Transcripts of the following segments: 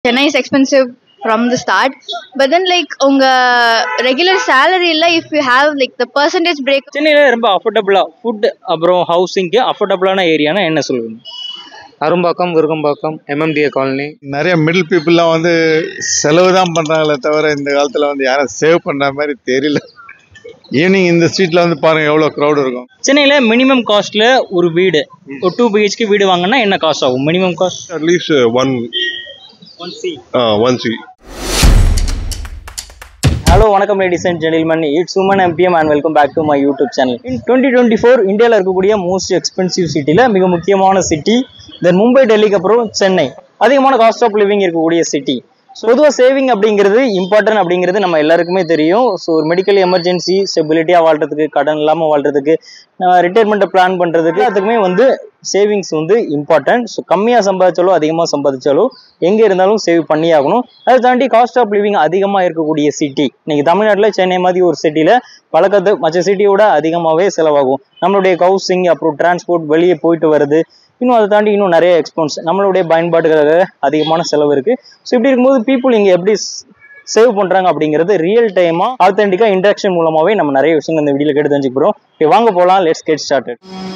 Chennai is expensive from the start, but then like உங்க regular salary ல if you have like the percentage break சென்னையில ரொம்ப அஃபோர்டபுளா food அப்புறம் ஹவுசிங்க்கு அஃபோர்டபுளான ஏரியானா என்ன சொல்லுவீங்க அரும்பாக்கம் விருகம்பாக்கம் எம்எம்டிஏ காலனி நிறைய மிடில் பீப்புளெலாம் வந்து செலவு தான் பண்ணுறாங்களே தவிர இந்த காலத்தில் வந்து யாரும் சேவ் பண்ணுற மாதிரி தெரியல ஈவினிங் இந்த ஸ்ட்ரீட்டில் வந்து பாருங்கள் எவ்வளோ க்ரௌட் இருக்கும் சென்னையில மினிமம் காஸ்ட்ல ஒரு வீடு ஒரு டூ பிஹெச்கே வீடு வாங்கினா என்ன காஸ்ட் ஆகும் minimum cost At least uh, one one C uh, one C. Hello வணக்கம் ladies and gentleman it's woman MBM and welcome back to my YouTube channel in twenty twenty four இந்தியாவில் இருக்கக்கூடிய most expensive சிட்டியில் மிக முக்கியமான city தென் மும்பை டெல்லிக்கு அப்புறம் சென்னை அதிகமான cost of living இருக்கக்கூடிய சிட்டி ஸோ பொதுவாக சேவிங் அப்படிங்கிறது இம்பார்ட்டன்ட் அப்படிங்கிறது நம்ம எல்லாருக்குமே தெரியும் ஸோ ஒரு மெடிக்கல் எமர்ஜென்சி ஸ்டெபிலிட்டியாக வாழ்றதுக்கு கடன் இல்லாமல் வாழ்றதுக்கு ரிட்டையர்மெண்ட்டை பிளான் பண்ணுறதுக்கு அதுக்குமே வந்து சேவிங்ஸ் வந்து இம்பார்ட்டன்ட் ஸோ கம்மியாக சம்பாதிச்சாலோ அதிகமாக சம்பாதிச்சாலோ எங்கே இருந்தாலும் சேவ் பண்ணி ஆகணும் அதை தாண்டி காஸ்ட் ஆஃப் லிவிங் அதிகமாக இருக்கக்கூடிய சிட்டி இன்னைக்கு தமிழ்நாட்டில் சென்னை மாதிரி ஒரு சிட்டியில் பழக்கத்து மற்ற சிட்டியோட அதிகமாகவே செலவாகும் நம்மளுடைய ஹவுசிங் அப்புறம் டிரான்ஸ்போர்ட் வெளியே போயிட்டு வருது இன்னும் அதை தாண்டி இன்னும் நிறைய எக்ஸ்பென்ஸ் நம்மளுடைய பயன்பாட்டுக்காக அதிகமான செலவு இருக்கு ஸோ இப்படி இருக்கும்போது பீப்புள் இங்கே எப்படி சேவ் பண்றாங்க அப்படிங்கிறது ரியல் டைமா ஆத்தென்டிக்கா இன்ட்ராக்ஷன் மூலமாவே நம்ம நிறைய விஷயங்கள் இந்த வீடியோல கேட்டு தெரிஞ்சுக்க போறோம் Okay, வாங்க போலாம் let's get started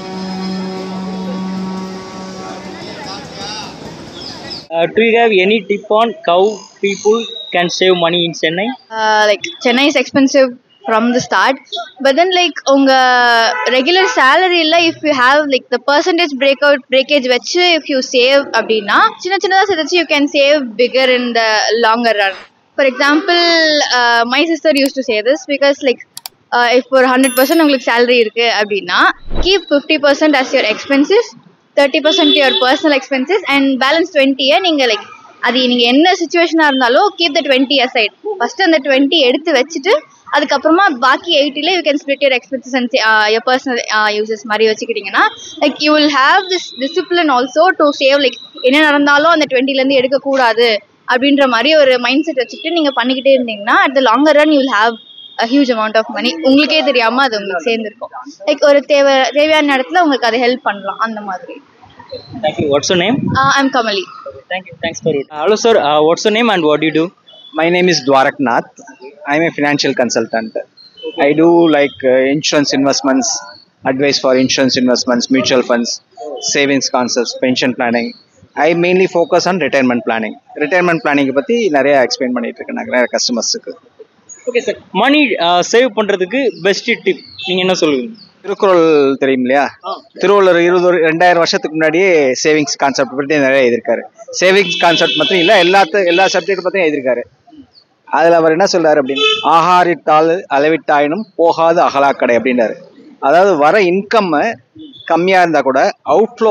do you have any tip on how people can save money in Chennai uh, like Chennai is expensive from the start, but then like உங்க regular salary ல if you have like the percentage breakout breakage வச்சு if you save அப்படின்னா சின்ன சின்னதா சேர்த்து you can save bigger in the longer run. For example, uh, my sister used to say this because like uh, if ஒரு hundred percent உங்களுக்கு salary இருக்கு அப்படின்னா keep fifty percent as your expenses thirty percent your personal expenses and balance டுவெண்ட்டியை நீங்கள் like அது நீங்கள் என்ன சுச்சுவேஷனாக இருந்தாலும் keep the twenty aside first அந்த டுவெண்ட்டி எடுத்து வச்சுட்டு அதுக்கப்புறமா பாக்கி எயிட்டில you can split your expenses and your personal uses மாதிரி வச்சுக்கிட்டிங்கன்னா like you will have this discipline also to save like என்ன நடந்தாலும் அந்த டுவெண்ட்டிலேருந்து எடுக்கக்கூடாது அப்படின்ற மாதிரி ஒரு மைண்ட் செட் வச்சுக்கிட்டு நீங்கள் பண்ணிக்கிட்டே இருந்தீங்கன்னா at the longer run you will have a huge amount of money உங்களுக்கே தெரியாம அது உங்களுக்கு சேர்ந்துருக்கும் லைக் ஒரு தேவை தேவையான இடத்துல உங்களுக்கு அது ஹெல்ப் பண்ணலாம் அந்த மாதிரி thank you what's you name I'm Kamali thank you thanks for it hello sir what's you name and what you do My name is Dwarak Nath. I'm a financial consultant. I do like uh, insurance investments, advice for insurance investments, mutual funds, savings concepts, pension planning. I mainly focus on retirement planning. Retirement planning பத்தி நிறைய explain பண்ணிட்டு இருக்கேன் நான் நிறைய கஸ்டமர்ஸுக்கு okay sir money save பண்றதுக்கு best tip நீங்க என்ன சொல்லுவீங்க திருக்குறள் தெரியும் இல்லையா திருவள்ளுவர் இருபது ஒரு- ரெண்டாயிரம் வருஷத்துக்கு முன்னாடியே சேவிங்ஸ் கான்செப்ட் பற்றி நிறைய எழுதியிருக்காரு சேவிங்ஸ் கான்செப்ட் மட்டும் இல்லை எல்லாத்த எல்லா சப்ஜெக்ட் பற்றியும் எழுதியிருக்காரு அதில் அவர் என்ன சொல்றாரு அப்படின்னு ஆகாரிட்டால் அளவிட்டாயினும் போகாது அகலாக்கடை அப்படின்றாரு அதாவது வர இன்கம் கம்மியாக இருந்தால் கூட அவுட்ஃப்ளோ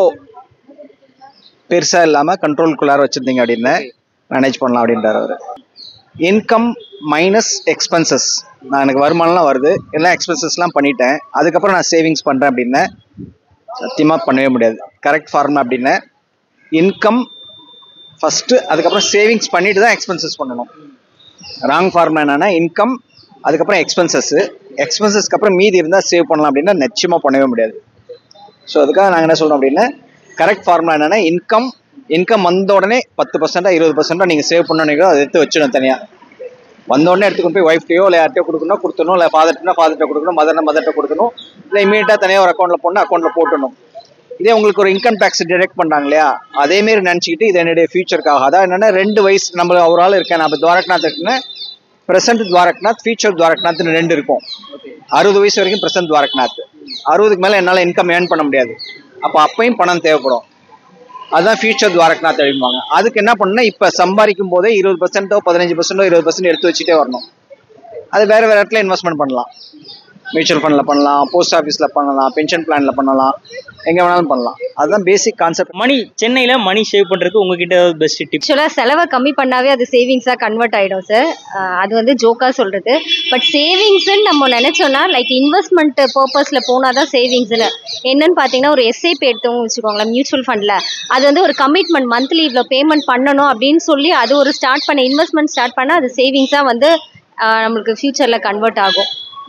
பெருசாக இல்லாமல் கண்ட்ரோல்குள்ளார வச்சுருந்தீங்க அப்படின்னு மேனேஜ் பண்ணலாம் அப்படின்றாரு அவர் இன்கம் மைனஸ் எக்ஸ்பென்சஸ் நான் எனக்கு வருமானம்லாம் வருது எல்லாம் எக்ஸ்பென்சஸ்லாம் பண்ணிட்டேன் அதுக்கப்புறம் நான் சேவிங்ஸ் பண்ணுறேன் அப்படின்னா சத்தியமாக பண்ணவே முடியாது கரெக்ட் ஃபார்ம் அப்படின்னா இன்கம் ஃபஸ்ட்டு அதுக்கப்புறம் சேவிங்ஸ் பண்ணிட்டு தான் எக்ஸ்பென்சஸ் பண்ணணும் ராங் ஃபார்ம் என்னன்னா இன்கம் அதுக்கப்புறம் எக்ஸ்பென்சஸ் எக்ஸ்பென்சஸ்க்கு அப்புறம் மீதி இருந்தால் சேவ் பண்ணலாம் அப்படின்னா நிச்சயமாக பண்ணவே முடியாது ஸோ அதுக்காக நாங்கள் என்ன சொல்றோம் அப்படின்னா கரெக்ட் ஃபார்முலா என்னன்னா இன்கம் இன்கம் வந்த உடனே பத்து பர்சன்டா இருபது பர்சன்டா நீங்கள் சேவ் பண்ணணும் அதை எடுத்து வச்சிடணும் தனியாக வந்த உடனே எடுத்துக்கொண்டு போய் ஒய்ஃப்டையோ இல்லை யார்ட்டையோ கொடுக்கணும் கொடுத்தணும் இல்லை ஃபாதர்ட்னா ஃபாதர்ட்ட கொடுக்கணும் மதர்னா மதர்ட்ட கொடுக்கணும் இல்லை இமீடியட்டாக தனியாக ஒரு அக்கௌண்ட்டில் போடணும் அக்கௌண்ட்டில் போட்டணும் இதே உங்களுக்கு ஒரு இன்கம் டேக்ஸ் டிடெக்ட் பண்ணாங்க இல்லையா அதே மாரி நினச்சிக்கிட்டு இது என்னுடைய ஃபியூச்சருக்காக அதான் என்னன்னா ரெண்டு வயசு நம்ம ஒரு ஆள் இருக்கேன் நம்ம துவாரக்நாத் இருக்குன்னா பிரசன்ட் துவாரக்நாத் ஃபியூச்சர் துவாரக்நாத்னு ரெண்டு இருக்கும் அறுபது வயசு வரைக்கும் பிரசன்ட் துவாரக்நாத் அறுபதுக்கு மேலே என்னால் இன்கம் ஏர்ன் பண்ண முடியாது அப்போ அப்பையும் பணம் தேவைப்படும் அதுதான் ஃபியூச்சர் துவாரக்நாத் அப்படிம்பாங்க அதுக்கு என்ன பண்ணணும்னா இப்போ சம்பாதிக்கும் போதே இருபது பர்சன்ட்டோ பதினஞ்சு பர்சன்டோ இருபது பர்சன்ட் எடுத்து வச்சுட்டே வரணும் அது வேற வேற இடத்துல இன்வெஸ்ட்மெண்ட் பண்ணலாம் மியூச்சுவல் ஃபண்டில் பண்ணலாம் போஸ்ட் ஆஃபீஸில் பண்ணலாம் பென்ஷன் பிளானில் பண்ணலாம் எங்கே வேணாலும் பண்ணலாம் அதுதான் பேசிக் கான்செப்ட் மணி சென்னையில மணி சேவ் பண்றதுக்கு உங்ககிட்ட பெஸ்ட் டிப் ஆக்சுவலாக செலவை கம்மி பண்ணாவே அது சேவிங்ஸாக கன்வெர்ட் ஆகிடும் சார் அது வந்து ஜோக்காக சொல்கிறது பட் சேவிங்ஸ்ன்னு நம்ம நினச்சோன்னா லைக் இன்வெஸ்ட்மெண்ட் பர்பஸில் போனால் தான் சேவிங்ஸ்னு என்னன்னு பார்த்தீங்கன்னா ஒரு எஸ்ஐபி எடுத்தவங்க வச்சுக்கோங்களேன் மியூச்சுவல் ஃபண்டில் அது வந்து ஒரு கமிட்மெண்ட் மந்த்லி இவ்வளோ பேமெண்ட் பண்ணணும் அப்படின்னு சொல்லி அது ஒரு ஸ்டார்ட் பண்ண இன்வெஸ்ட்மெண்ட் ஸ்டார்ட் பண்ணால் அது சேவிங்ஸாக வந்து ஆஹ் நம்மளுக்கு ஃப்யூச்சரில் கன்வெர்ட் ஆகும்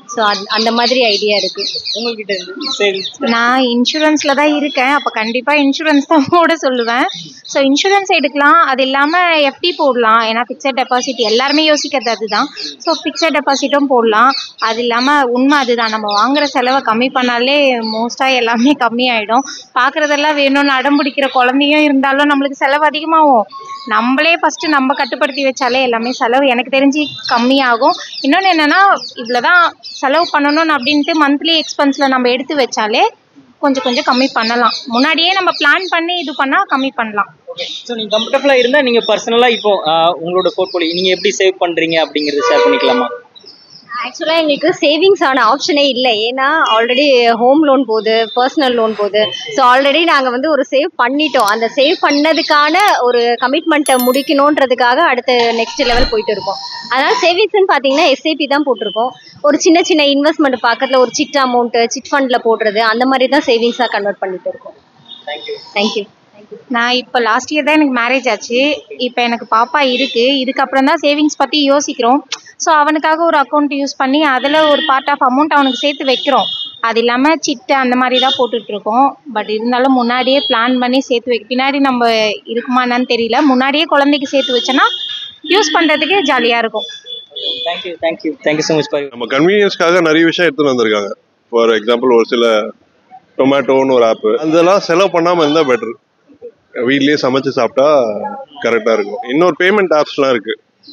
ஸோ அந்த மாதிரி ஐடியா இருக்கு உங்ககிட்ட இருந்து சேவிங்ஸ் நான் இன்சூரன்ஸ்ல தான் இருக்கேன் அப்ப கண்டிப்பா இன்சூரன்ஸ் தான் போட சொல்லுவேன் ஸோ இன்சூரன்ஸ் எடுக்கலாம் அது இல்லாம எஃப்டி போடலாம் ஏன்னா ஃபிக்ஸட் டெபாசிட் எல்லாருமே யோசிக்கிறது அதுதான் ஸோ ஃபிக்ஸட் டெபாசிட்டும் போடலாம் அது இல்லாம உண்மை அதுதான் நம்ம வாங்குற செலவை கம்மி பண்ணாலே மோஸ்டா எல்லாமே கம்மியாயிடும் பாக்குறதெல்லாம் வேணும்னு அடம் பிடிக்கிற குழந்தையும் இருந்தாலும் நம்மளுக்கு செலவு அதிகமாகும் நம்மளே ஃபர்ஸ்ட் நம்ம கட்டுப்படுத்தி வச்சாலே எல்லாமே செலவு எனக்கு தெரிஞ்சு கம்மியாகும் இன்னொன்று என்னன்னா இவ்வளோதான் செலவு பண்ணணும் அப்படின்ட்டு மந்த்லி எக்ஸ்பென்ஸ்ல நம்ம எடுத்து வச்சாலே கொஞ்சம் கொஞ்சம் கம்மி பண்ணலாம் முன்னாடியே நம்ம பிளான் பண்ணி இது பண்ணா கம்மி பண்ணலாம் ஸோ நீங்க கம்ஃபர்டபுளா இருந்தா நீங்க பர்சனலா இப்போ ஆஹ், உங்களோட போர்ட்போலியோ நீங்க எப்படி சேவ் பண்றீங்க அப்படிங்கறத ஷேர் பண்ணிக்கலாமா ஆக்சுவலாக எங்களுக்கு சேவிங்ஸ் ஆன ஆப்ஷனே இல்லை ஏன்னா ஆல்ரெடி ஹோம் லோன் போகுது பர்சனல் லோன் போகுது ஸோ ஆல்ரெடி நாங்கள் வந்து ஒரு சேவ் பண்ணிட்டோம் அந்த சேவ் பண்ணதுக்கான ஒரு கமிட்மெண்ட்டை முடிக்கணுன்றதுக்காக அடுத்த நெக்ஸ்ட் லெவல் போயிட்டு இருக்கோம் அதனால் சேவிங்ஸ்னு பார்த்தீங்கன்னா எஸ்ஐபி தான் போட்டிருக்கோம் ஒரு சின்ன சின்ன இன்வெஸ்ட்மெண்ட் பக்கத்தில் ஒரு சிட் அமௌண்ட்டு சிட் ஃபண்டில் போடுறது அந்த மாதிரி தான் சேவிங்ஸாக கன்வெர்ட் பண்ணிட்டு இருக்கோம் தேங்க்யூ நான் இப்போ லாஸ்ட் இயர் தான் எனக்கு மேரேஜ் ஆச்சு இப்போ எனக்கு பாப்பா இருக்கு இதுக்கப்புறம் தான் சேவிங்ஸ் பற்றி யோசிக்கிறோம் ஸோ அவனுக்காக ஒரு அக்கௌண்ட் யூஸ் பண்ணி அதில் ஒரு பார்ட் ஆஃப் அமௌண்ட் அவனுக்கு சேர்த்து வைக்கிறோம் அது இல்லாமல் சிட்டு அந்த மாதிரி தான் போட்டுட்டு இருக்கோம் பட் இருந்தாலும் முன்னாடியே பிளான் பண்ணி சேர்த்து வைக்க பின்னாடி நம்ம இருக்குமா என்னன்னு தெரியல முன்னாடியே குழந்தைக்கு சேர்த்து வச்சோன்னா யூஸ் பண்ணுறதுக்கு ஜாலியாக இருக்கும் thank you thank you thank you so much for நம்ம கன்வீனியன்ஸ்க்காக நிறைய விஷயம் எடுத்துட்டு வந்திருக்காங்க ஃபார் எக்ஸாம்பிள் ஒரு சில டொமேட்டோன்னு ஒரு ஆப் அதெல்லாம் செலவு பண்ணாம இருந்தா பெட்டர் வீட்லயே சமைச்சு சாப்பிட்டா கரெக்டா இருக்கும் இன்னொரு பேமெண்ட் ஆப்ஸ்லாம் இருக்கு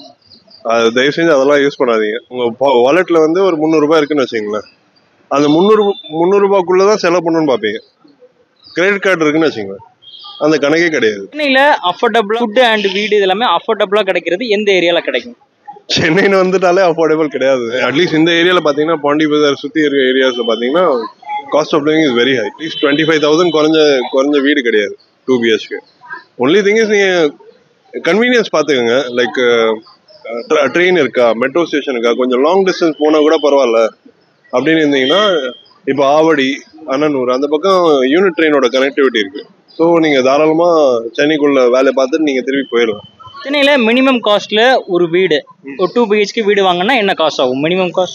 அது தயவு செஞ்சு அதெல்லாம் யூஸ் பண்ணாதீங்க உங்க வாலெட்ல வந்து ஒரு முந்நூறு ரூபாய் இருக்குன்னு வச்சுங்களேன் அந்த முந்நூறு முந்நூறு ரூபாய்க்குள்ள தான் செலவு பண்ணணும்னு பார்ப்பீங்க கிரெடிட் கார்டு இருக்குன்னு வச்சுங்களேன் அந்த கணக்கே கிடையாது சென்னையில அஃபோர்டபுளா ஃபுட் அண்ட் வீடு இது எல்லாமே அஃபோர்டபுளா கிடைக்கிறது எந்த ஏரியால கிடைக்கும் சென்னைன்னு வந்துட்டாலே அஃபோர்டபுள் கிடையாது அட்லீஸ்ட் இந்த ஏரியாவில் பார்த்தீங்கன்னா பாண்டி பஜார் சுற்றி இருக்க ஏரியாஸில் பார்த்தீங்கன்னா cost of living is very high at least twenty five thousand குறைஞ்ச குறைஞ்ச வீடு கிடையாது டூ பிஹெச்க்கு ஒன்லி திங் இஸ் நீங்கள் கன்வீனியன்ஸ் பார்த்துக்கோங்க லைக் ட்ரெயின் இருக்கா மெட்ரோ ஸ்டேஷன் இருக்கா கொஞ்சம் லாங் டிஸ்டன்ஸ் போனால் கூட பரவாயில்ல அப்படின்னு இருந்தீங்கன்னா இப்போ ஆவடி அண்ணனூர் அந்த பக்கம் யூனிட் ட்ரெயினோட கனெக்டிவிட்டி இருக்கு ஸோ நீங்கள் தாராளமாக சென்னைக்குள்ள வேலையை பார்த்துட்டு நீங்கள் திரும்பி போயிடலாம் சென்னையில மினிமம் காஸ்ட்ல ஒரு வீடு ஒரு டூ பிஹெச்கே வீடு வாங்கினா என்ன காஸ்ட் ஆகும் மினிமம் காஸ்ட்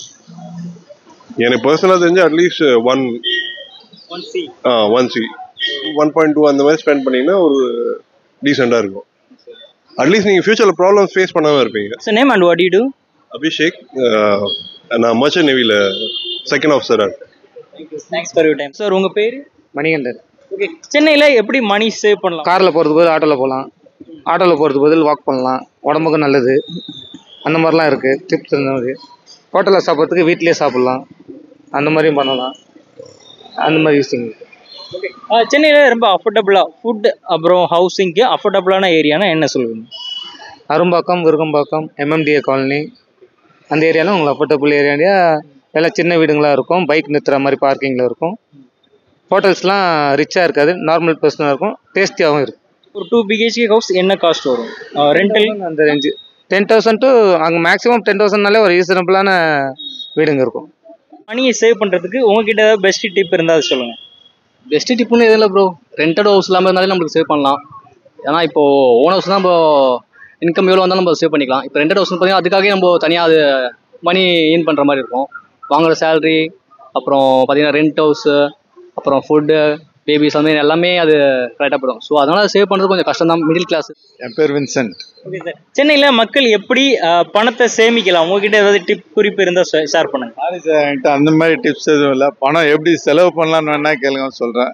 எனக்கு பர்சனலாக தெரிஞ்சு at least one one C ah one C one point two அந்த மாதிரி ஸ்பெண்ட் பண்ணீங்கன்னா ஒரு டீசெண்டாக இருக்கும் அட்லீஸ்ட் நீங்கள் ஃபியூச்சரில் ப்ராப்ளம்ஸ் ஃபேஸ் பண்ணாமல் இருப்பீங்க so name and what you do Abhishek ah, நான் மர்ச்சன்ட் நேவியில் second officer thanks for you time sir உங்க பேரு மணிகண்டன் ஓகே சென்னையில எப்படி மணி சேவ் பண்ணலாம் காரில் போகிறதுக்கு பதில் ஆட்டோவில் போகலாம் ஆட்டோவில் போகிறதுக்கு பதில் வாக் பண்ணலாம் உடம்புக்கும் நல்லது அந்த மாதிரிலாம் இருக்குது டிப்ஸ் இந்த மாதிரி ஹோட்டலில் சாப்பிட்றதுக்கு வீட்டிலேயே சாப்பிட்லாம் அந்த மாதிரியும் பண்ணலாம் அந்த மாதிரி யூஸிங் ஓகே சென்னையில ரொம்ப அஃபோர்டபுளா ஃபுட் அப்புறம் ஹவுசிங்க்கு அஃபோர்டபுளான ஏரியானா என்ன சொல்லுவீங்க அரும்பாக்கம் விருகம்பாக்கம் எம்எம்டிஏ காலனி அந்த ஏரியாவில் உங்களுக்கு அஃபோர்டபுள் ஏரியா எல்லாம் சின்ன வீடுங்களாக இருக்கும் பைக் நிறுத்துற மாதிரி பார்க்கிங்கில் இருக்கும் ஹோட்டல்ஸ்லாம் ரிச்சாக இருக்காது நார்மல் பர்சனாக இருக்கும் டேஸ்டியாகவும் இருக்கும் ஒரு டூ பிஹெச்கே ஹவுஸ் என்ன காஸ்ட் வரும் ரெண்டல் அந்த ரேஞ்சு டென் தௌசண்ட் டு அங்கே மேக்ஸிமம் டென் தௌசண்ட்னாலே ஒரு ரீசனபிளான வீடுங்க இருக்கும் மணியை சேவ் பண்றதுக்கு உங்ககிட்ட ஏதாவது பெஸ்ட் டிப் இருந்தால் அது சொல்லுங்க பெஸ்ட் டிப்புன்னு எதுவும் இல்லை ப்ரோ ரெண்டட் ஹவுஸ் இல்லாமல் இருந்தாலே நம்மளுக்கு சேவ் பண்ணலாம் ஏன்னா இப்போ ஓன் ஹவுஸ் தான் நம்ம இன்கம் எவ்வளோ வந்தாலும் நம்ம சேவ் பண்ணிக்கலாம் இப்போ ரெண்டட் ஹவுஸ் பார்த்தீங்கன்னா அதுக்காகவே நம்ம தனியாக அது மணி ஏர்ன் பண்ணுற மாதிரி இருக்கும் வாங்குற சேலரி அப்புறம் பார்த்தீங்கன்னா ரெண்ட் ஹவுஸு அப்புறம் ஃபுட்டு பேபிஸ் அந்த மாதிரி எல்லாமே அது கரெக்டாக போயிடும் ஸோ அதனால் சேவ் பண்ணுறது கொஞ்சம் கஷ்டம் தான் மிடில் கிளாஸ் என் பேர் வின்சென்ட் ஓகே சார் சென்னையில் மக்கள் எப்படி அஹ், பணத்தை சேமிக்கலாம் உங்ககிட்ட ஏதாவது டிப் குறிப்பு இருந்தால் ஷேர் பண்ணுங்க சாரி சார் என்கிட்ட அந்த மாதிரி டிப்ஸ் எதுவும் இல்லை பணம் எப்படி செலவு பண்ணலாம்னு வேணா கேளுங்க சொல்கிறேன்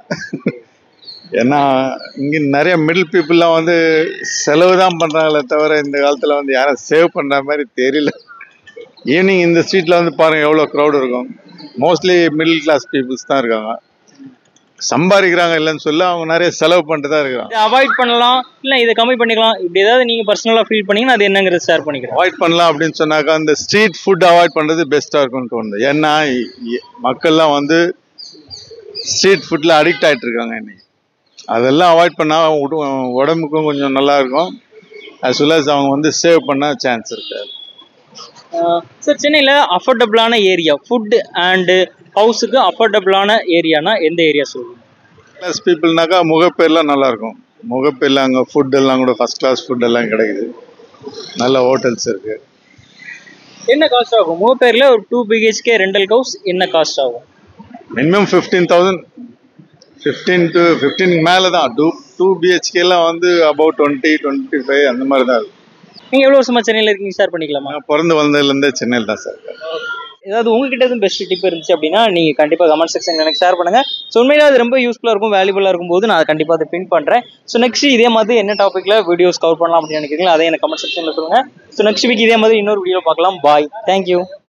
ஏன்னா இங்கே நிறைய மிடில் பீப்புளெலாம் வந்து செலவு தான் பண்ணுறாங்களே தவிர இந்த காலத்தில் வந்து யாரும் சேவ் பண்ணுற மாதிரி தெரியல ஈவினிங் இந்த ஸ்ட்ரீட்டில் வந்து பாருங்கள் எவ்வளோ க்ரௌட் இருக்கும் மோஸ்ட்லி மிடில் கிளாஸ் பீப்புள்ஸ் தான் இருக்காங்க சம்பாதிக்கிறாங்க இல்லைன்னு சொல்ல அவங்க நிறைய செலவு பண்ணிட்டு தான் இருக்கிறாங்க இதை அவாய்ட் பண்ணலாம் இல்லை இதை கம்மி பண்ணிக்கலாம் இப்படி ஏதாவது நீங்கள் பர்சனலாக ஃபீல் பண்ணீங்கன்னா அது என்னங்கிறது ஷேர் பண்ணிக்கிறேன் அவாய்ட் பண்ணலாம் அப்படின்னு சொன்னாக்கா அந்த ஸ்ட்ரீட் ஃபுட் அவாய்ட் பண்ணுறது பெஸ்ட்டாக இருக்கும்னு தோணுது ஏன்னா இ- இ- மக்கள்லாம் வந்து ஸ்ட்ரீட் ஃபுட்டில் அடிக்ட் ஆகிட்டு இருக்காங்க இன்னைக்கு அதெல்லாம் அவாய்ட் பண்ணால் உட- உடம்புக்கும் கொஞ்சம் நல்லா இருக்கும் as well as அவங்க வந்து சேவ் பண்ண சான்ஸ் இருக்காது சார் சென்னையில் அஃபோர்டபுளான ஏரியா ஃபுட் அண்டு ஹவுஸுக்கு அஃபோர்டபுளான ஏரியானா எந்த ஏரியா சொல்லுங்க கிளாஸ் பீப்புள்னாக்கா முகப்பேர்லாம் நல்லா இருக்கும் முகப்பேரில் அங்கே ஃபுட் எல்லாம் கூட ஃபஸ்ட் கிளாஸ் ஃபுட் எல்லாம் கிடைக்குது நல்ல ஹோட்டல்ஸ் இருக்குது என்ன காஸ்ட் ஆகும் மூப்பேர்ல ஒரு டூ பிஹெச்கே ரெண்டல் ஹவுஸ் என்ன காஸ்ட் ஆகும் minimum fifteen thousand fifteen to fifteen மேலே தான் டூ டூ பிஹெச்கேலாம் வந்து அபவுட் டுவெண்ட்டி டுவெண்ட்டி ஃபைவ் அந்த மாதிரி தான் இருக்கும் நீங்க எவ்வளவு வருஷமா சென்னையில இருக்கீங்க ஷேர் பண்ணிக்கலாமா நான் பிறந்து வந்ததுலேருந்தே சென்னையில் தான் சார் ஏதாவது உங்ககிட்ட எதுவும் பெஸ்ட் டிப் இருந்துச்சு அப்படின்னா நீங்க கண்டிப்பா கமெண்ட் செக்ஷன் எனக்கு ஷேர் பண்ணுங்க ஸோ உண்மையிலே அது ரொம்ப யூஸ்ஃபுல்லா இருக்கும் வேல்யூபுல்லா இருக்கும் போது நான் அதை கண்டிப்பா அதை பின் பண்றேன் ஸோ நெக்ஸ்ட் இதே மாதிரி என்ன டாபிக்ல வீடியோஸ் கவர் பண்ணலாம் அப்படின்னு நினைக்கிறீங்களா அதே எனக்கு கமெண்ட் செக்ஷன்ல சொல்லுங்க ஸோ நெக்ஸ்ட் வீக் இதே மாதிரி இன்னொரு வீடியோ பார்க்கலாம் பாய் தேங்க்யூ